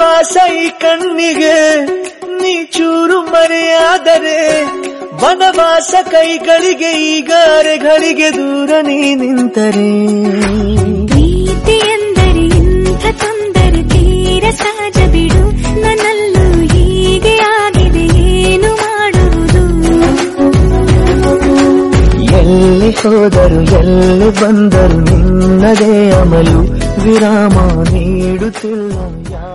ವನವಾಸ ಈ ಕಣ್ಣಿಗೆ ನೀ ಚೂರು ಮರೆಯಾದರೆ ವನವಾಸ ಕೈಗಳಿಗೆ ಈಗ ಅರೆಗಳಿಗೆ ದೂರ ನೀ ನಿಂತರೆ ಪ್ರೀತಿ ಎಂದರೆ ಇಂಥ ತೊಂದರೆ ತೀರ ಸಹಜ ಬಿಡು ನನ್ನಲ್ಲೂ ಹೀಗೆ ಆಗಿದೆ ಏನು ಮಾಡುವುದು ಎಲ್ಲಿ ಹೋದರು ಎಲ್ಲಿ ಬಂದರು ನಿನ್ನದೇ ಅಮಲು ವಿರಾಮ ನೀಡುತ್ತಿಲ್ಲ ಯಾರು